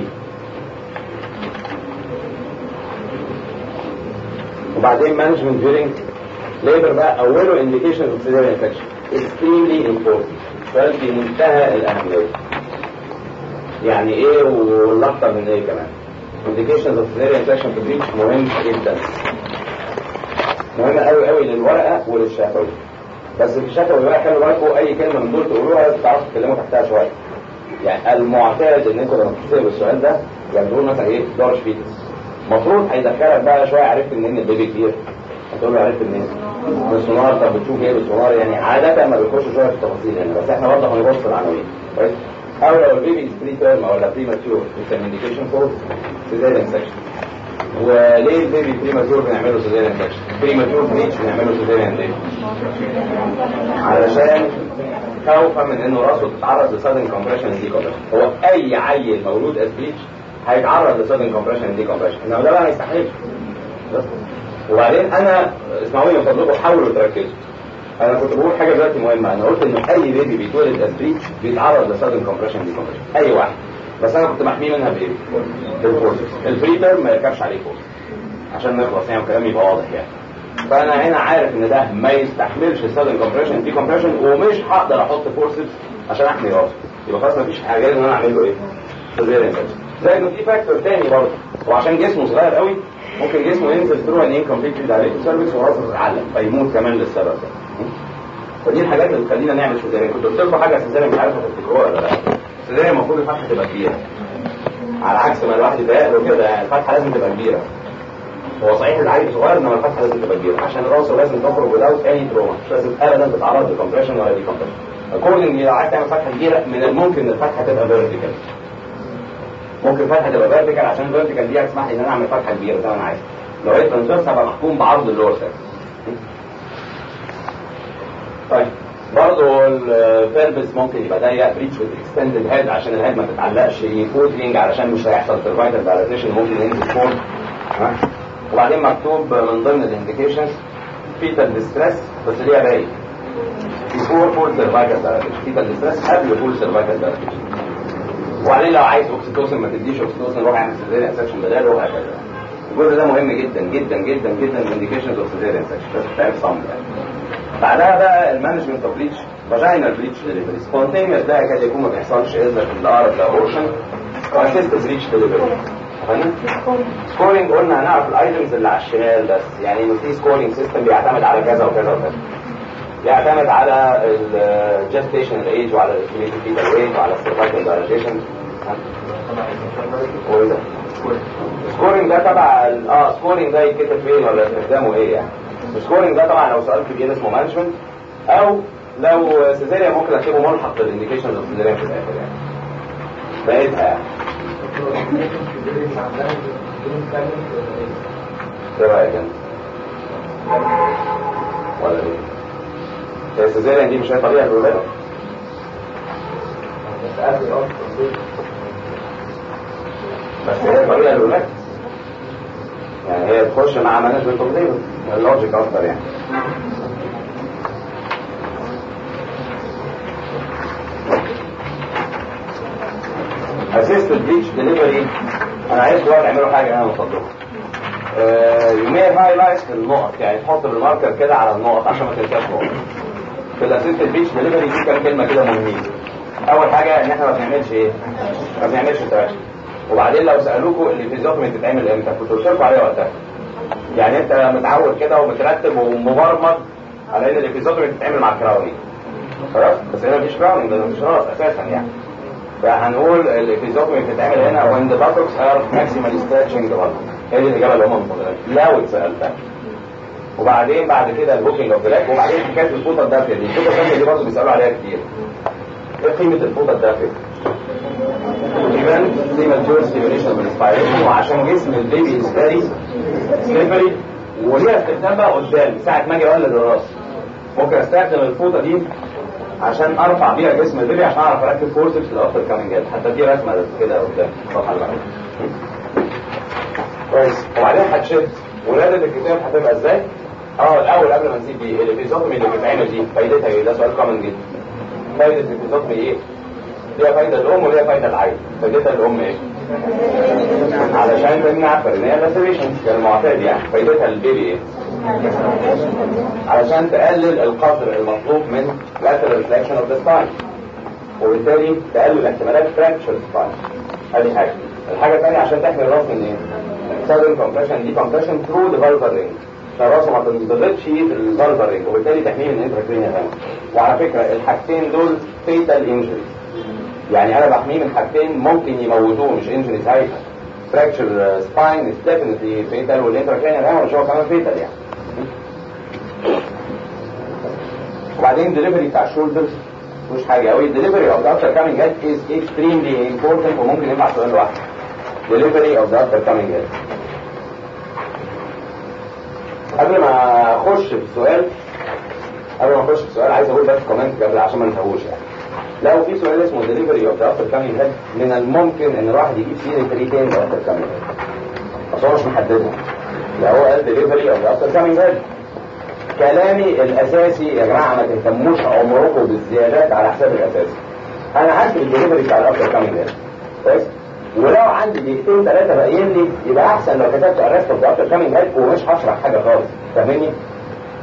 وبعدين مانجمنت during ليبر بقى اوله indication of cesarean infection extremely important سؤال في منتهى الاهميه يعني ايه والاكثر من ايه كمان indications of cesarean infection في البريتش مهم جدا مهم قوي قوي للورقه وللشفوي بس في الشفوي بقى خلوا بالكم اي كلمه من دول تقولوها تعرفوا تتكلموا تحتها شويه يعني المعتاد ان انتوا لما تكتبوا السؤال ده يعني تقول مثلا ايه دارش فيتس المفروض هيدخلك بقى شويه عرفت منين البيبي كبير هتقول له عرفت منين بالسونار طب بتشوف ايه بالسونار يعني عاده ما بيخش شويه في التفاصيل يعني بس احنا برضه هنبص العناوين كويس او لو البيبي بري تيرم ولا بري ماتيور اتس انديكيشن فور سيزيريان سكشن وليه البيبي بري ماتيور بنعمله سيزيريان سكشن بري ماتيور بريتش بنعمله سيزيريان ليه علشان خوفا من انه راسه تتعرض لسادن كومبريشن دي كومبريشن هو اي عيل مولود از بريتش هيتعرض لسادن كومبريشن دي كومبريشن انما ده بقى ما يستحملش وبعدين انا اسمعوني من فضلكم حاولوا تركزوا انا كنت بقول حاجه دلوقتي مهمه انا قلت ان اي بيبي بيتولد از بريتش بيتعرض لسادن كومبريشن دي كومبريشن اي واحد بس انا كنت محميه منها بايه؟ بالفورسز البريتر ما يركبش عليه فورس عشان نخلص يعني الكلام يبقى واضح يعني فانا هنا عارف ان ده ما يستحملش السادن كومبريشن دي كومبريشن ومش هقدر احط فورسز عشان احمي راسه يبقى خلاص مفيش حاجه غير ان انا اعمل له ايه؟ سيزيريان زي انه في فاكتور تاني برضه وعشان جسمه صغير قوي ممكن جسمه ينزل ثرو ان انكمبليت دايركت سيرفيس وراسه تتعلم فيموت كمان للسبب ده فدي الحاجات اللي بتخلينا نعمل سيزيريان كنت قلت لكم حاجه سيزيريان مش عارف هتفتكروها ولا لا السيزيريان المفروض الفتحه تبقى كبيره على عكس ما الواحد يتهيأ له كده يعني الفتحه لازم تبقى كبيره هو صحيح العيل صغير انما الفتحه لازم تبقى كبيره عشان راسه لازم تخرج without any تروما مش لازم ابدا تتعرض لكمبريشن ولا دي كومبريشن accordingly لو عايز تعمل فتحه كبيره من الممكن ان الفتحه تبقى فيرتيكال ممكن فتحه تبقى فيرتيكال عشان الفيرتيكال دي هتسمح لي ان انا اعمل فتحه كبيره زي ما انا عايز لو هي ترانسفيرس هبقى محكوم بعرض اللور سيرفيس طيب برضه البيربس ممكن يبقى ضيق بريتش وذ اكستندد هيد عشان الهيد ما تتعلقش فوتنج علشان مش هيحصل سرفايفل دايلاتيشن ممكن ينزل فوق ها وبعدين مكتوب من ضمن الانديكيشنز فيتال ديستريس بس ليها باقي بيفور فول سرفايفل دايلاتيشن فيتال ديستريس قبل فول سرفايفل دايلاتيشن وبعدين لو عايز اوكسيتوسن ما تديش اوكسيتوسن روح اعمل سيزيريان سكشن بداله وهكذا الجزء ده مهم جدا جدا جدا جدا من انديكيشنز اوف سيزيريان سكشن بس بتعرف صم يعني بعدها بقى المانجمنت اوف بليتش فاجينال بليتش ديليفري سبونتينيوس ده يكاد يكون ما بيحصلش الا في الاقرب لابورشن واسيست بليتش ديليفري سكورينج قلنا هنعرف الايتمز اللي على الشمال بس يعني انه في سكورينج سيستم بيعتمد على كذا وكذا وكذا بيعتمد على الجستيشن ايج وعلى الاستيميتد فيتال ايج وعلى السيرفايكال دايلاتيشن سكورينج ده تبع ال- اه سكورينج ده يتكتب فين ولا استخدامه ايه يعني السكورينج ده طبعا لو سؤال كبير اسمه مانجمنت او لو سيزيريا ممكن اكتبه ملحق للانديكيشنز اوف سيزيريا في الاخر يعني بقيتها يعني ايه رايك انت؟ ولا ايه؟ هي السيزيريان دي مش هي طبيعه الولاده؟ بس هي طبيعه الولاده يعني هي تخش مع مانجمنت اوف ليبر اللوجيك اكتر يعني اسيست بليتش ديليفري انا عايز دلوقتي تعملوا حاجه انا مصدقها يومير هايلايت النقط يعني تحط بالماركر كده على النقط عشان ما تنساش نقط في الاسيست بليتش ديليفري دي كام كلمه كده مهمين اول حاجه ان احنا ما بنعملش ايه ما بنعملش تراكشن وبعدين لو سالوكوا الفيزيوتومي بتتعمل امتى كنت قلت لكم عليها وقتها يعني انت متعود كده ومترتب ومبرمج على ان الفيزيوتومي بتتعمل مع الكراوني خلاص بس هنا مفيش كراوني ده مفيش راس اساسا يعني فهنقول الفيزيوتومي بتتعمل هنا when the buttocks are maximally stretching the buttock هي دي الاجابه اللي هم منتظرينها لو اتسالتها وبعدين بعد كده البوكينج اوف ذا وبعدين حكايه الفوطه الدافيه دي الفوطه الدافيه دي برضه بيسالوا عليها كتير ايه قيمه الفوطه الدافيه؟ كمان زي ما تقول ستيميوليشن بالانسبيريشن وعشان جسم البيبي يستري سليبري وليها استخدام بقى قدام ساعه ما اجي اولد الراس ممكن استخدم الفوطه دي عشان ارفع بيها جسم البيبي عشان اعرف اركب فورسبس الافتر كامينج حتى دي رسمه كده قدام الصفحه اللي بعدها كويس وبعدين هتشد ولاده الكتاب هتبقى ازاي؟ اه الاول قبل ما نسيب دي الفيزوتومي اللي بتتعمل دي فايدتها ايه؟ ده سؤال كومن جدا فايده الفيزوتومي ايه؟ ليها فايده الام وليها فايده العين فايدتها الام ايه؟ علشان تمنع فرنيه لاسريشن كالمعتاد يعني فايدتها للبيبي ايه؟ علشان تقلل القدر المطلوب من lateral flexion of the spine وبالتالي تقلل احتمالات fracture spine ادي حاجه الحاجه الثانيه عشان تحمي الراس من ايه؟ sudden compression دي compression through the vulvar ring عشان راسه ما تنضغطش في الفالفر رينج وبالتالي تحميه من انتراكرينيال هامش وعلى فكره الحاجتين دول فيتال انجري يعني انا بحميه من حاجتين ممكن يموتوه مش انجري ساعتها fracture spine is definitely fatal والانتراكرينيال هامش هو كمان fatal يعني وبعدين دليفري بتاع الشولدرز مش حاجه قوي دليفري اوف ذا افتر كامينج هيد از اكستريملي امبورتنت وممكن ينفع سؤال لوحده دليفري اوف ذا افتر كامينج هيد قبل ما اخش في السؤال قبل ما اخش في السؤال عايز اقول بس كومنت قبل عشان ما نتهوش يعني لو في سؤال اسمه دليفري اوف ذا افتر كامينج هيد من الممكن ان الواحد يجيب فيه الفريقين ذا افتر كامينج هيد بس هو مش محددها لو هو قال دليفري اوف ذا افتر كامينج هيد كلامي الاساسي يا جماعه ما تهتموش عمركم بالزيادات على حساب الاساسي انا عندي الدليفري بتاع الافتر كامينج هيد كويس ولو عندي دقيقتين ثلاثه باقيين لي يبقى احسن لو كتبت ارست اوف افتر كامينج هيد ومش هشرح حاجه خالص فاهمني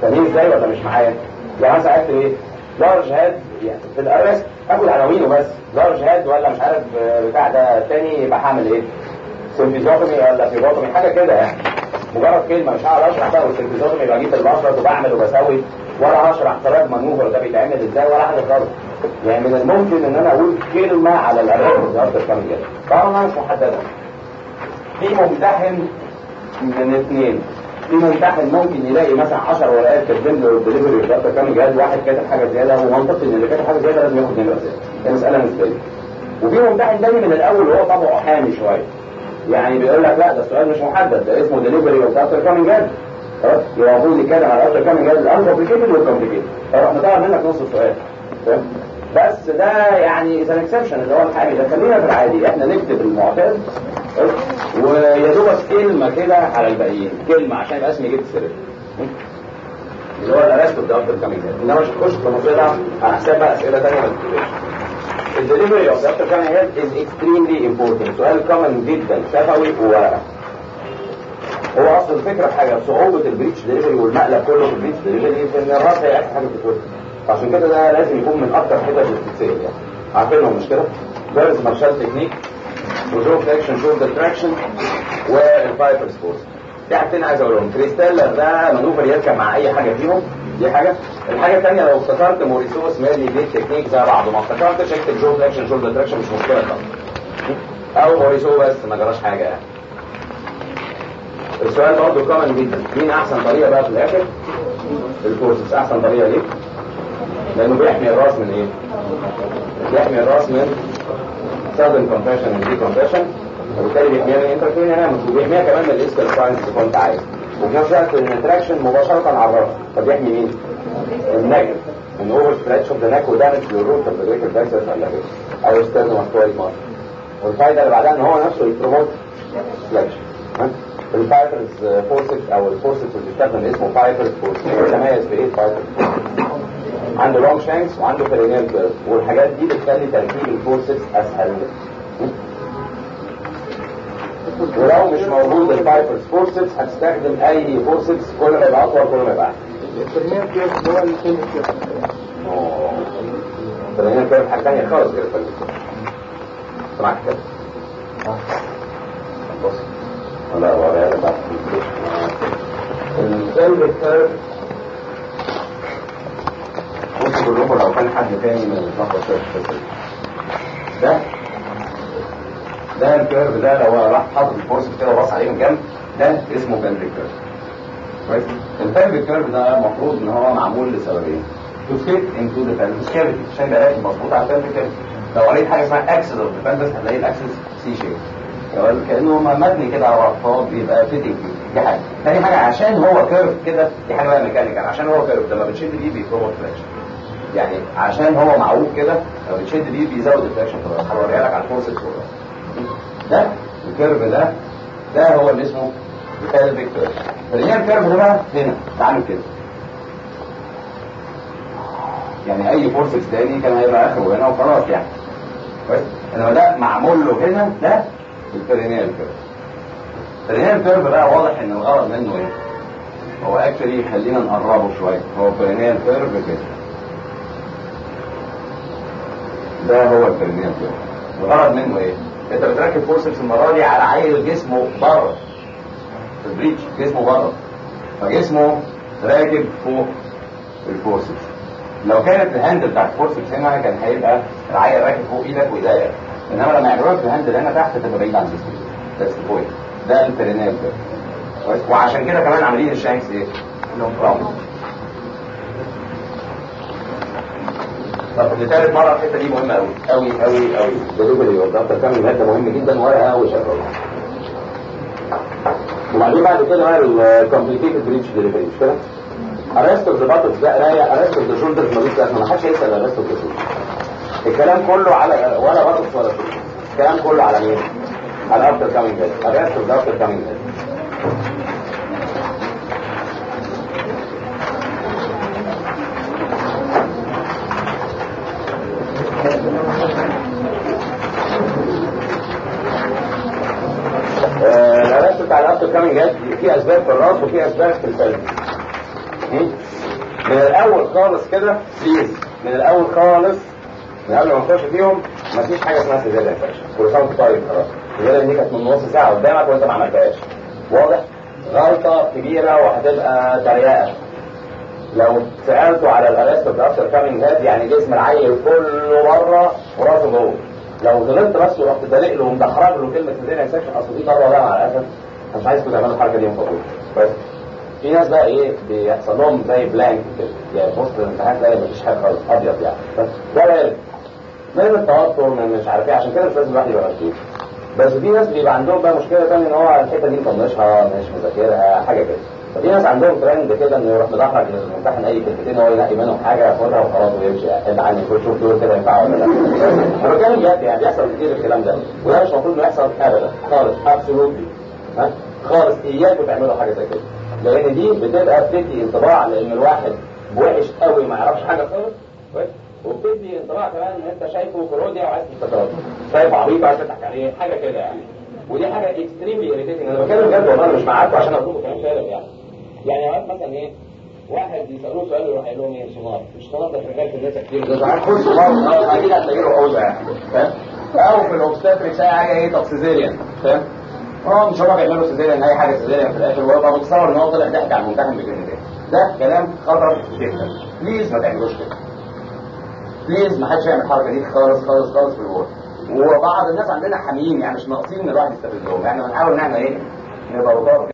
فاهمين ازاي ولا مش معايا؟ يعني مثلا اكتب ايه؟ لارج هاد يعني في الارست اخد عناوينه بس لارج هاد ولا مش عارف آه، بتاع ده التاني يبقى هعمل ايه؟ سيمفيزوتومي ولا فيبوتومي حاجه كده يعني مجرد كلمه مش هقعد اشرح بقى والسيمفيزوتومي بجيب البشرة وبعمل وبسوي ولا هشرح طريقه مانوفر ده بيتعمل ازاي ولا حاجه خالص يعني من الممكن ان انا اقول كلمه على الارست اكتر كمان كده طبعا مش محدده في ممتحن من اثنين في ممتحن ممكن يلاقي مثلا 10 ورقات كاتبين له الدليفري بتاعته كام جهاز واحد كاتب حاجه زياده ومنطقي ان اللي كاتب حاجه زياده لازم ياخد نمره زياده ده مساله نسبيه وفي ممتحن تاني من الاول وهو طبعه حامي شويه يعني بيقول لك لا ده السؤال مش محدد ده اسمه دليفري اوف افتر كامينج جاز خلاص يبقى المفروض يتكلم على افتر كامينج جاز الانكومبليكيتد والكومبليكيتد فراح مطلع منك نص السؤال فاهم؟ بس ده يعني اذا اكسبشن اللي هو الحامي ده خلينا في العادي احنا نكتب المعتاد ويا دوبك كلمه كده على الباقيين كلمه عشان يبقى اسمي جبت سيرت اللي هو الارست اوف ذا افتر كامينج جاز انما مش هتخش في الموضوع ده على حساب بقى اسئله ثانيه ما تكتبهاش الدليفري اوف افتر كامينج جاز از اكستريملي امبورتنت سؤال كومن جدا شفوي وورقه هو اصل الفكره في حاجه صعوبه البريتش دليفري والمقلب كله في البريتش دليفري في ان الراس هي اخر حاجه بتتولد عشان كده ده لازم يكون من اكتر حتت اللي بتتسال يعني عارفينهم مش كده؟ فيرز مارشال تكنيك وجو فليكشن شولدر تراكشن والفايبر سبورت في حاجتين عايز اقولهم كريستالر ده مانوفر يركب مع اي حاجه فيهم دي حاجه الحاجه الثانيه لو افتكرت موريسوس مالي دي تكنيك زي بعض ما افتكرتش اكتب جو فليكشن شولدر تراكشن مش مشكله خالص او موريسو بس ما جراش حاجه يعني السؤال برضه كومن جدا مين احسن طريقه بقى في الاخر الكورسز احسن طريقه ليه لانه بيحمي الراس من ايه بيحمي الراس من sudden compression and decompression وبالتالي بيحميها من انترفيرين انامس وبيحميها كمان من الاسكال ساينس اللي كنت عايز وفي نفس الوقت الانتراكشن مباشره على الراس فبيحمي مين؟ النك من اوفر ستريتش اوف ذا نك ودامج للروت اوف ذا بريكر باكسس ولا او الستيرنوماستويد مارك والفايده اللي بعدها ان هو نفسه يبروموت فليكشن الفايبرز فورسكس او الفورسكس اللي بيستخدم اسمه فايبرز فورسكس يتميز بايه الفايبرز عنده لونج شانكس وعنده بيرينيال كيرف والحاجات دي بتخلي تركيب الفورسكس اسهل ولو مش موجود الفايبرز فورسكس هتستخدم اي فورسكس كل ما يبقى اطول كل ما يبقى احسن البرنامج كيف هو اللي كان كيف بيرينيال كيرف حاجه ثانيه خالص غير الفايبرز سمعت كده؟ بص ولا ولا لا بقى الفيلم كيرف بص كلكم لو كان حد تاني من النقطة ده ده الكيرف ده لو راح حاطط الفورس كده وبص عليه من جنب ده اسمه بلفيك كيرف كويس البلفيك كيرف ده المفروض ان هو معمول لسببين to fit into the pelvis cavity عشان يبقى مظبوط على البلفيك كيرف لو قريت حاجه اسمها اكسس اوف ذا pelvis هتلاقي الاكسس سي شيب كانه مبني كده على بعض بيبقى فيتنج دي حاجه تاني حاجه عشان هو كيرف كده دي حاجه بقى ميكانيكال عشان هو كيرف لما بتشد بيه بيبروموت فلاكشن يعني عشان هو معوج كده لو بتشد بيه بيزود الفلاكشن هوريها لك على الفورس الصوره ده الكيرف ده ده هو اللي اسمه البيك كيرف فاللي الكيرف ده بقى هنا تعالوا كده يعني اي فورسكس تاني كان هيبقى اخره هنا وخلاص يعني كويس انما ده معمول له هنا ده البرينيال كيرف البرينيال كيرف بقى واضح ان الغرض منه ايه هو اكشلي خلينا نقربه شويه هو برينيال كيرف كده ده هو البرينيال كيرف الغرض منه ايه انت بتركب فورسكس المره دي على عيل جسمه بره في البريتش جسمه بره فجسمه راكب فوق الفورسكس لو كانت الهاند بتاعت الفورسكس هنا كان هيبقى العيل راكب فوق ايدك وايديا انما لما يعملوها في الهاند هنا تحت تبقى بعيد عن جسمك بس بوينت ده البرينيال كيرف كويس وعشان كده كمان عاملين الشانكس ايه؟ لهم راوند طب لثالث مرة الحتة دي مهمة أوي أوي أوي أوي دليفري والدكتور كامل مادة مهم جدا ورقة وشغالة وبعدين بعد كده بقى الكومبليكيتد بريتش دليفري مش كده؟ ارست اوف ذا باتلز ده قرايه ارست اوف ذا شولدرز ملوش لازمه ما حدش هيسال ارست اوف ذا شولدرز الكلام كله على ولا باتلز ولا شولدرز الكلام كله على مين؟ على افتر كامينج هيد ارست اوف ذا افتر كامينج هيد الارست بتاع الافتر كامينج هيد في اسباب في الراس وفي اسباب في القلب من الاول خالص كده بليز من الاول خالص من قبل ما نخش فيهم مفيش حاجه اسمها سيزيريان انفكشن كل سنه وانت طيب خلاص السيزيريان دي كانت من نص ساعه قدامك وانت ما عملتهاش واضح غلطه كبيره وهتبقى تريقه لو سالته على الارست افتر كامينج هاد يعني جسم العيل كله بره وراسه جوه لو غلطت بس ورحت دلق له ومدحرج له كلمه سيزيريان سكشن اصل دي طبعا ده مع الاسف انا مش عايزكم تعملوا الحركه دي من فضلكم بس في ناس بقى ايه بيحصل لهم زي بلانك كده يعني في وسط الامتحان تلاقي مفيش حاجه خالص ابيض يعني بس ده وارد من التوتر من مش عارف ايه عشان كده مش لازم الواحد يبقى مركز بس في ناس بيبقى عندهم بقى مشكله ثانيه ان هو الحته دي مطنشها مش مذاكرها حاجه كده ففي ناس عندهم ترند كده انه يروح مدحرج للممتحن اي كلمتين هو ينقي منهم حاجه ياخدها وخلاص ويمشي ابعد عني كل شوف دول كده ينفعوا ولا لا انا بتكلم بجد يعني بيحصل كتير الكلام ده وده مش المفروض انه يحصل ابدا خالص ابسولوتلي ها خالص اياكم تعملوا حاجه زي كده لان دي بتبقى بتدي انطباع لان الواحد وحش قوي ما يعرفش حاجه خالص كويس؟ وبتدي انطباع كمان ان انت شايفه كروديا وعايز تستطرد شايف عبيط وعايز تضحك عليه حاجه كده يعني ودي حاجه اكستريملي اريتيتنج انا بتكلم بجد والله انا مش معاكم عشان اقول لكم كلام فارغ يعني يعني اوقات مثلا ايه واحد يسالوه سؤال يروح يقول لهم ايه سونار مش سونار ده شغال في الناس كتير ده زعل خش سونار اكيد هتلاقي له عوزه يعني فاهم او في الاوبستاتريكس اي حاجه ايه طب سيزيريان فاهم اه مش هما بيعملوا سيزيريان اي حاجه سيزيريان في الاخر ويبقى متصور ان هو طلع ضحك على الممتحن بكلمتين ده كلام خطر جدا بليز ما تعملوش كده بليز ما حدش يعمل الحركه دي خالص خالص خالص في الورق وبعض الناس عندنا حاميين يعني مش ناقصين ان الواحد يستفزهم يعني بنحاول ان احنا ايه نبقى لطاف